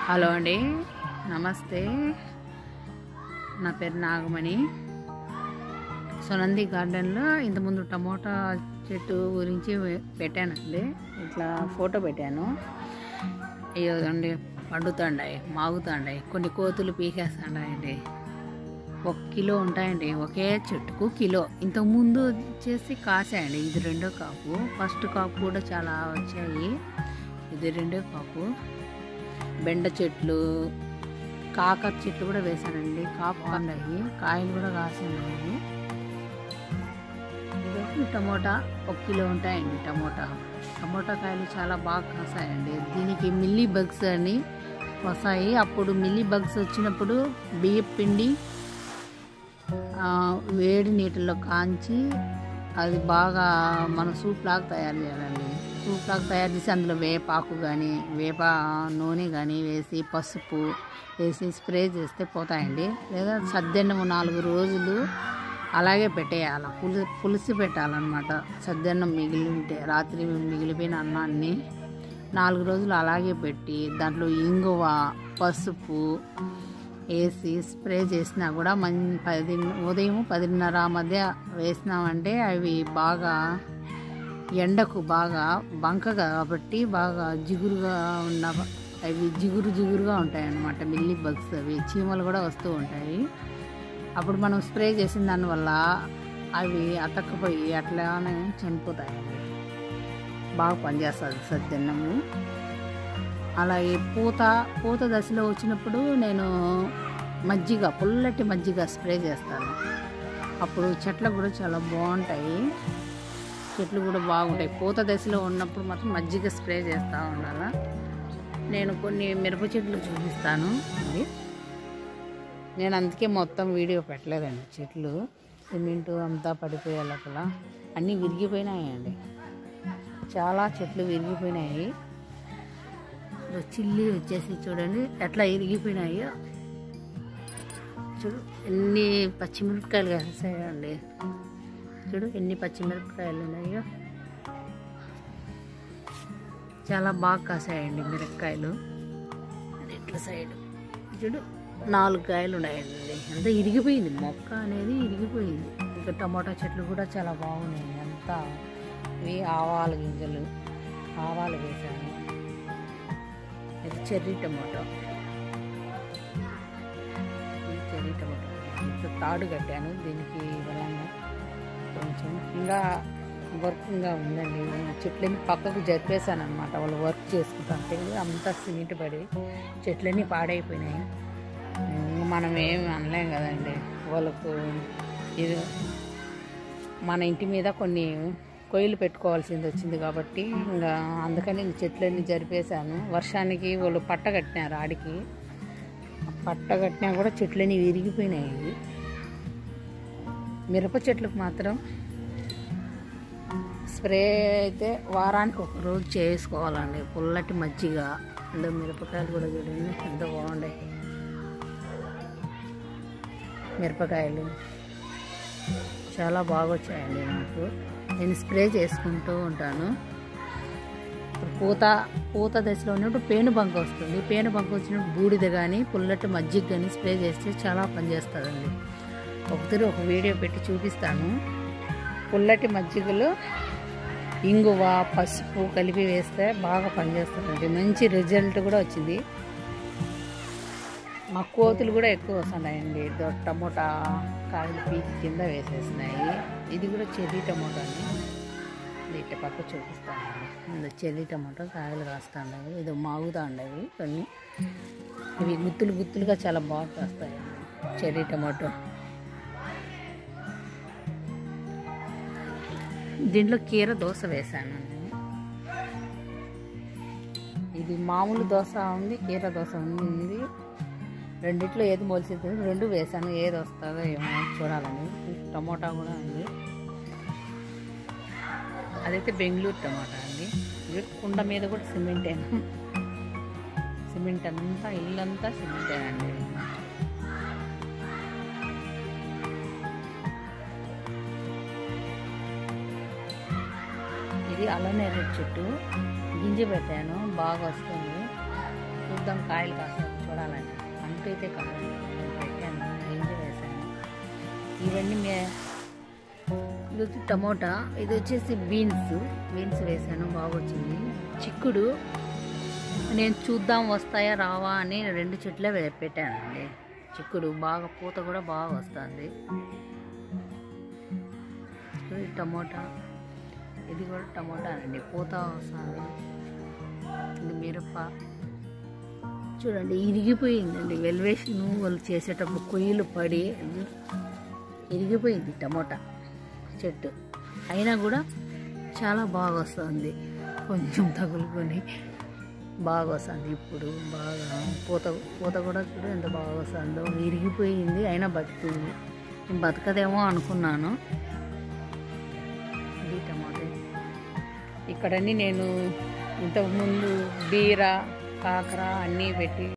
hello అండి నమస్తే నా పేరు నాగమణి సునంది గార్డెన్లో ఇంతకుముందు టమోటా చెట్టు గురించి వె- పెట్టానండి ఇట్లా ఫోటో పెట్టాను అయ్యో అండి పండుతాండాయి మాగుతాండాయి కొన్ని కోతులు పీకేస్తాండాయండి ఒక కిలో ఉంటాయండి ఒకే చెట్టుకు కిలో ఇంతకుముందు వచ్చేసి కాసాయండి ఇది రెండో కాపు ఫస్ట్ కాపు కూడా చాలా వచ్చాయి ఇది రెండో కాపు బెండ చెట్లు కాకర చెట్లు కూడా వేసానండి కాపు ఉన్నాయి కాయలు కూడా కాసి ఉన్నాయి ఇదొక టమోటా ఒక కిలో ఉంటాయండి టమోటా టమోటా కాయలు చాలా బాగా కాసాయండి దీనికి మిల్లీ బగ్స్ అని వస్తాయి అప్పుడు మిల్లీ బగ్స్ వచ్చినప్పుడు బియ్యం పిండి ఆ, వేడి నీటిలో కాంచి అది బాగా మనం సూప్ లాగా తయారు చేయాలండి సూప్ లాగా తయారు చేసి అందులో వేపాకు కానీ వేప నూనె కానీ వేసి పసుపు వేసి స్ప్రే చేస్తే పోతాయండి లేదా సద్దెన్నము నాలుగు రోజులు అలాగే పెట్టేయాలి పులి పులిసి పెట్టాలన్నమాట సద్దెన్నం మిగిలి ఉంటే రాత్రి మిగిలిపోయిన అన్నాన్ని నాలుగు రోజులు అలాగే పెట్టి దాంట్లో ఇంగువ పసుపు వేసి స్ప్రే చేసినా కూడా మం పది ఉదయం పదిన్నర మధ్య వేసినామంటే అవి బాగా ఎండకు బాగా బంక కాబట్టి బాగా జిగురుగా ఉన్న అవి జిగురు జిగురుగా ఉంటాయి అన్నమాట మిల్లీ బగ్స్ అవి చీమలు కూడా వస్తూ ఉంటాయి అప్పుడు మనం స్ప్రే చేసిన దానివల్ల అవి అతక్కపోయి అట్లానే చనిపోతాయండి బాగా పనిచేస్తుంది సద్దన్నము అలాగే పూత పూత దశలో వచ్చినప్పుడు నేను మజ్జిగ పుల్లటి మజ్జిగ స్ప్రే చేస్తాను అప్పుడు చెట్లు కూడా చాలా బాగుంటాయి చెట్లు కూడా బాగుంటాయి పూత దశలో ఉన్నప్పుడు మాత్రం మజ్జిగ స్ప్రే చేస్తూ ఉండాలి నేను కొన్ని మిరప చెట్లు చూపిస్తాను అది నేను అందుకే మొత్తం వీడియో పెట్టలేదండి చెట్లు సిమెంటు అంతా పడిపోయే లోపల అన్నీ విరిగిపోయినాయండి చాలా చెట్లు విరిగిపోయినాయి ఇదో చిల్లి వచ్చేసి చూడండి ఎట్లా ఇరిగిపోయినాయో చూడు ఎన్ని పచ్చిమిరపకాయలు కాసాయండి చూడు ఎన్ని పచ్చిమిరపకాయలు ఉన్నాయో చాలా బాగా కాసాయండి మిరపకాయలు అది ఇట్లా సైడ్ చూడు నాలుగు కాయలు ఉన్నాయండి అంతా ఇరిగిపోయింది మొక్క అనేది ఇరిగిపోయింది ఇంకా టమాటా చెట్లు కూడా చాలా బాగున్నాయి అంతా ఇవి ఆవాల గింజలు ఆవాలు వేసాను ఇది చెర్రీ టమాటో ఇది చెర్రీ టమాటో ఇప్పుడు తాడు కట్టాను దీనికి బలంగా కొంచెం ఇంకా వర్క్ ఇంకా ఉందండి చెట్లన్నీ పక్కకు జరిపేశాను అనమాట వాళ్ళు వర్క్ చేసుకుంటుంటే అంతా సిమెంట్ పడి చెట్లన్నీ పాడైపోయినాయి ఇంక మనం ఏం అనలేం కదండి వాళ్ళకు ఇది మన ఇంటి మీద కొన్ని కొయ్యలు పెట్టుకోవాల్సింది వచ్చింది కాబట్టి ఇంకా అందుకని ఇంక చెట్లన్నీ జరిపేశాను వర్షానికి వాళ్ళు పట్ట కట్టినారు ఆడికి ఆ పట్ట కట్టినా కూడా చెట్లన్నీ విరిగిపోయినాయి మిరప చెట్లకు మాత్రం స్ప్రే అయితే వారానికి ఒక రోజు చేసుకోవాలండి పుల్లటి మజ్జిగ అందులో మిరపకాయలు కూడా చూడండి ఎంత బాగుండే మిరపకాయలు చాలా బాగా వచ్చాయండి నాకు నేను స్ప్రే చేసుకుంటూ ఉంటాను ఇప్పుడు పూత పూత దశలో ఉన్నప్పుడు పేను బంక వస్తుంది పేను బంక వచ్చినప్పుడు బూడిద కానీ పుల్లటి మజ్జిగ కానీ స్ప్రే చేస్తే చాలా పనిచేస్తుందండి ఒకసారి ఒక వీడియో పెట్టి చూపిస్తాను పుల్లటి మజ్జిగలో ఇంగువ పసుపు కలిపి వేస్తే బాగా పనిచేస్తుందండి మంచి రిజల్ట్ కూడా వచ్చింది మా కోతులు కూడా ఎక్కువ వస్తున్నాయండి ఇదో టమోటా కాయలు పీకి కింద వేసేసినాయి ఇది కూడా చెర్రీ టమోటా అండి ఇది ఇట్ట పక్క చూపిస్తానండి ఇది చెర్రీ టమోటా కాయలు కాస్తాయి ఇది మాగుతా ఉండవి కొన్ని ఇవి గుత్తులు గుత్తులుగా చాలా బాగా కాస్తాయి చెర్రీ టమాటో దీంట్లో కీర దోశ వేసాను నేను ఇది మామూలు దోశ ఉంది కీర దోశ ఉంది రెండిట్లో ఏది మొలిసింది రెండు వేసాను ఏది వస్తుందో ఏమో చూడాలని టమోటా కూడా ఉంది అదైతే బెంగళూరు టమాటా అండి ఇది కుండ మీద కూడా సిమెంటేనా సిమెంట్ అంతా ఇల్లంతా సిమెంటేనండి ఇది అల్లనేరేడు చెట్టు గింజ పెట్టాను బాగా వస్తుంది చూద్దాం కాయలు కాస్త చూడాలండి అంటూ అయితే కాదు పెట్టాను గింజ వేసాను ఇవన్నీ మే ఇది వచ్చి టమోటా ఇది వచ్చేసి బీన్స్ బీన్స్ వేసాను బాగా వచ్చింది చిక్కుడు నేను చూద్దాం వస్తాయా రావా అని రెండు చెట్లే వే- పెట్టానండి చిక్కుడు బాగా పూత కూడా బాగా వస్తుంది ఇది టమోటా ఇది కూడా టమోటా అండి పూత వస్తుంది ఇది మిరప చూడండి ఇరిగిపోయిందండి వెల్వేషన్ వాళ్ళు చేసేటప్పుడు కొయ్యలు పడి ఇరిగిపోయింది టమోటా చెట్టు అయినా కూడా చాలా బాగా వస్తుంది కొంచెం తగులుకొని బాగా వస్తుంది ఇప్పుడు బాగా పూత పూత కూడా చూడు ఎంత బాగా వస్తుందో విరిగిపోయింది అయినా బతుకుతుంది నేను బతకదేమో అనుకున్నాను ఇది టమాటా ఇక్కడన్నీ నేను ఇంతకుముందు బీర కాకర అన్నీ పెట్టి